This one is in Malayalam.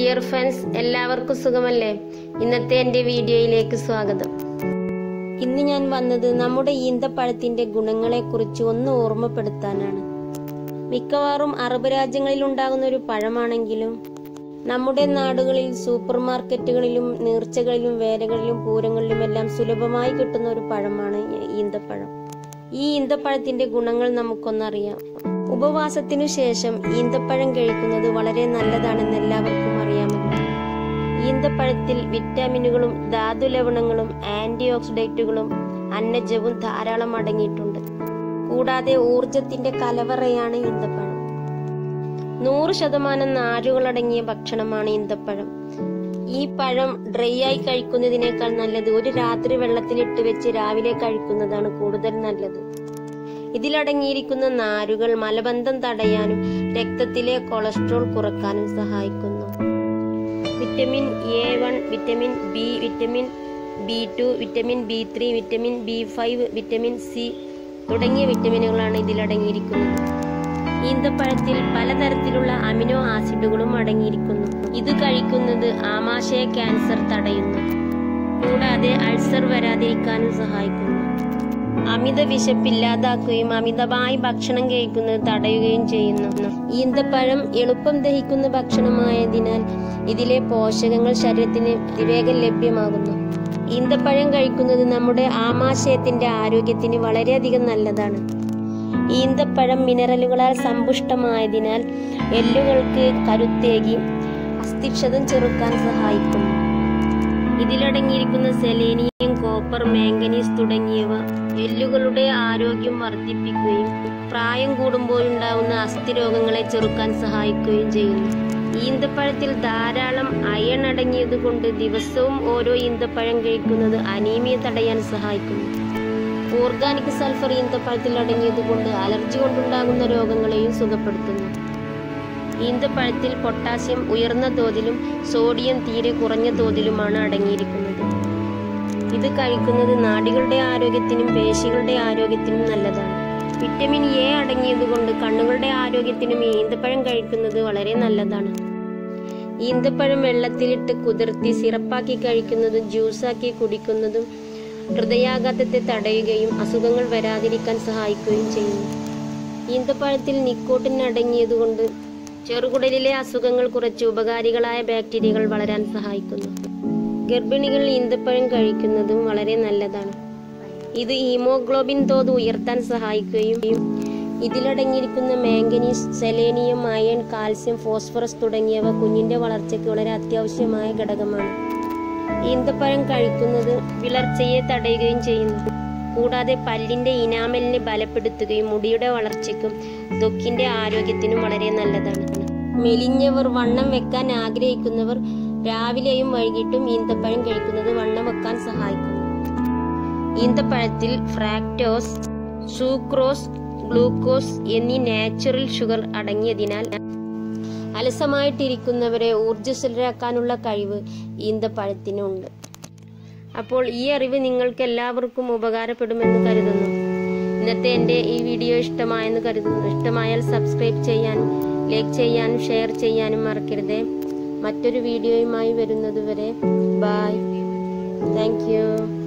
ഡിയർ ഫ്രണ്ട്സ് എല്ലാവർക്കും സുഖമല്ലേ ഇന്നത്തെ എൻ്റെ വീഡിയോയിലേക്ക് സ്വാഗതം ഇന്ന് ഞാൻ വന്നത് നമ്മുടെ ഈന്തപ്പഴത്തിന്റെ ഗുണങ്ങളെക്കുറിച്ച് ഒന്ന് ഓർമ്മപ്പെടുത്താനാണ് മിക്കവാറും അറബ് രാജ്യങ്ങളിൽ ഉണ്ടാകുന്ന ഒരു പഴമാണെങ്കിലും നമ്മുടെ നാടുകളിൽ സൂപ്പർ മാർക്കറ്റുകളിലും നീർച്ചകളിലും വേലകളിലും പൂരങ്ങളിലുമെല്ലാം സുലഭമായി കിട്ടുന്ന ഒരു പഴമാണ് ഈന്തപ്പഴം ഈ ഈന്തപ്പഴത്തിന്റെ ഗുണങ്ങൾ നമുക്കൊന്നറിയാം ഉപവാസത്തിനു ശേഷം ഈന്തപ്പഴം കഴിക്കുന്നത് വളരെ നല്ലതാണെന്ന് എല്ലാവർക്കും അറിയാമല്ലോ ഈന്തപ്പഴത്തിൽ വിറ്റാമിനുകളും ധാതുലവണങ്ങളും ആന്റി ഓക്സിഡേറ്റുകളും അന്നജവും ധാരാളം അടങ്ങിയിട്ടുണ്ട് കൂടാതെ ഊർജത്തിന്റെ കലവറയാണ് ഈന്തപ്പഴം നൂറ് ശതമാനം നാരുകളടങ്ങിയ ഭക്ഷണമാണ് ഈന്തപ്പഴം ഈ പഴം ഡ്രൈ ആയി കഴിക്കുന്നതിനേക്കാൾ നല്ലത് ഒരു രാത്രി വെള്ളത്തിലിട്ട് വെച്ച് രാവിലെ കഴിക്കുന്നതാണ് കൂടുതൽ നല്ലത് ഇതിലടങ്ങിയിരിക്കുന്ന നാരുകൾ മലബന്ധം തടയാനും രക്തത്തിലെ കൊളസ്ട്രോൾ കുറക്കാനും സഹായിക്കുന്നു vitamin A one vitamin B vitamin B two vitamin B three vitamin B five vitamin C തുടങ്ങിയ വിറ്റമിനുകളാണ് ഇതിലടങ്ങിയിരിക്കുന്നത് ഈന്തപ്പഴത്തിൽ പലതരത്തിലുള്ള അമിനോ ആസിഡുകളും അടങ്ങിയിരിക്കുന്നു ഇത് കഴിക്കുന്നത് ആമാശയ ക്യാൻസർ തടയുന്നു കൂടാതെ അൾസർ വരാതിരിക്കാനും സഹായിക്കുന്നു അമിത വിശപ്പില്ലാതാക്കുകയും അമിതമായി ഭക്ഷണം കഴിക്കുന്നത് തടയുകയും ചെയ്യുന്നു ഈന്തപ്പഴം എളുപ്പം ദഹിക്കുന്ന ഭക്ഷണമായതിനാൽ ഇതിലെ പോഷകങ്ങൾ ശരീരത്തിന് അതിവേഗം ലഭ്യമാകുന്നു ഈന്തപ്പഴം കഴിക്കുന്നത് നമ്മുടെ ആമാശയത്തിന്റെ ആരോഗ്യത്തിന് വളരെയധികം നല്ലതാണ് ഈന്തപ്പഴം മിനറലുകളാൽ സമ്പുഷ്ടമായതിനാൽ എല്ലുകൾക്ക് കരുത്തേകി അസ്ഥിക്ഷതം ചെറുക്കാൻ സഹായിക്കുന്നു ഇതിലടങ്ങിയിരിക്കുന്ന സെലേനിയം കോപ്പർ മാംഗനീസ് തുടങ്ങിയവ എല്ലുകളുടെ ആരോഗ്യം വർദ്ധിപ്പിക്കുകയും പ്രായം കൂടുമ്പോഴുണ്ടാവുന്ന അസ്ഥിരോഗങ്ങളെ ചെറുക്കാൻ സഹായിക്കുകയും ചെയ്യുന്നു ഈന്തപ്പഴത്തിൽ ധാരാളം അയൺ അടങ്ങിയതുകൊണ്ട് ദിവസവും ഓരോ ഈന്തപ്പഴം കഴിക്കുന്നത് അനീമിയ തടയാൻ സഹായിക്കുന്നു ഓർഗാനിക് സൾഫർ ഈന്തപ്പഴത്തിൽ അടങ്ങിയതുകൊണ്ട് അലർജി കൊണ്ടുണ്ടാകുന്ന രോഗങ്ങളെയും സുഖപ്പെടുത്തുന്നു ഈന്തപ്പഴത്തിൽ പൊട്ടാസ്യം ഉയർന്ന തോതിലും സോഡിയം തീരെ കുറഞ്ഞ തോതിലുമാണ് അടങ്ങിയിരിക്കുന്നത് ഇത് കഴിക്കുന്നത് നാടികളുടെ ആരോഗ്യത്തിനും പേശികളുടെ ആരോഗ്യത്തിനും നല്ലതാണ് വിറ്റമിൻ എ അടങ്ങിയതുകൊണ്ട് കണ്ണുകളുടെ ആരോഗ്യത്തിനും ഈന്തപ്പഴം കഴിക്കുന്നത് വളരെ നല്ലതാണ് ഈന്തപ്പഴം വെള്ളത്തിലിട്ട് കുതിർത്തി സിറപ്പാക്കി കഴിക്കുന്നതും ജ്യൂസാക്കി കുടിക്കുന്നതും ഹൃദയാഘാതത്തെ തടയുകയും അസുഖങ്ങൾ വരാതിരിക്കാൻ സഹായിക്കുകയും ചെയ്യുന്നു ഈന്തപ്പഴത്തിൽ നിക്കോട്ടിൻ അടങ്ങിയതുകൊണ്ട് ചെറുകുടലിലെ അസുഖങ്ങൾ കുറച്ച് ഉപകാരികളായ ബാക്ടീരിയകൾ വളരാൻ സഹായിക്കുന്നു ഗർഭിണികൾ ഈന്തപ്പഴം കഴിക്കുന്നതും വളരെ നല്ലതാണ് ഇത് ഹീമോഗ്ലോബിൻ തോത് ഉയർത്താൻ സഹായിക്കുകയും ഇതിലടങ്ങിയിരിക്കുന്ന manganese selenium iron calcium phosphorus തുടങ്ങിയവ കുഞ്ഞിന്റെ വളർച്ചയ്ക്ക് വളരെ അത്യാവശ്യമായ ഘടകമാണ് ഈന്തപ്പഴം കഴിക്കുന്നത് വിളർച്ചയെ തടയുകയും ചെയ്യുന്നു കൂടാതെ പല്ലിന്റെ ഇനാമലിനെ ബലപ്പെടുത്തുകയും മുടിയുടെ വളർച്ചയ്ക്കും ത്വക്കിന്റെ ആരോഗ്യത്തിനും വളരെ നല്ലതാണ് മെലിഞ്ഞവർ വണ്ണം വെക്കാൻ ആഗ്രഹിക്കുന്നവർ രാവിലെയും വൈകിട്ടും ഈന്തപ്പഴം കഴിക്കുന്നത് വണ്ണം വെക്കാൻ സഹായിക്കുന്നു ഈന്തപ്പഴത്തിൽ ഫ്രാക്ടോസ് സൂക്രോസ് ഗ്ലൂക്കോസ് എന്നീ നാച്ചുറൽ ഷുഗർ അടങ്ങിയതിനാൽ അലസമായിട്ടിരിക്കുന്നവരെ ഊർജ്ജസ്വലരാക്കാനുള്ള കഴിവ് ഈന്തപ്പഴത്തിനുണ്ട് അപ്പോൾ ഈ അറിവ് നിങ്ങൾക്ക് എല്ലാവർക്കും ഉപകാരപ്പെടുമെന്ന് കരുതുന്നു ഇന്നത്തെ എൻ്റെ ഈ വീഡിയോ ഇഷ്ടമായെന്ന് കരുതുന്നു ഇഷ്ടമായാൽ സബ്സ്ക്രൈബ് ചെയ്യാനും ലൈക്ക് ചെയ്യാനും ഷെയർ ചെയ്യാനും മറക്കരുത് മറ്റൊരു വീഡിയോയുമായി വരുന്നതുവരെ ബായ് താങ്ക് യു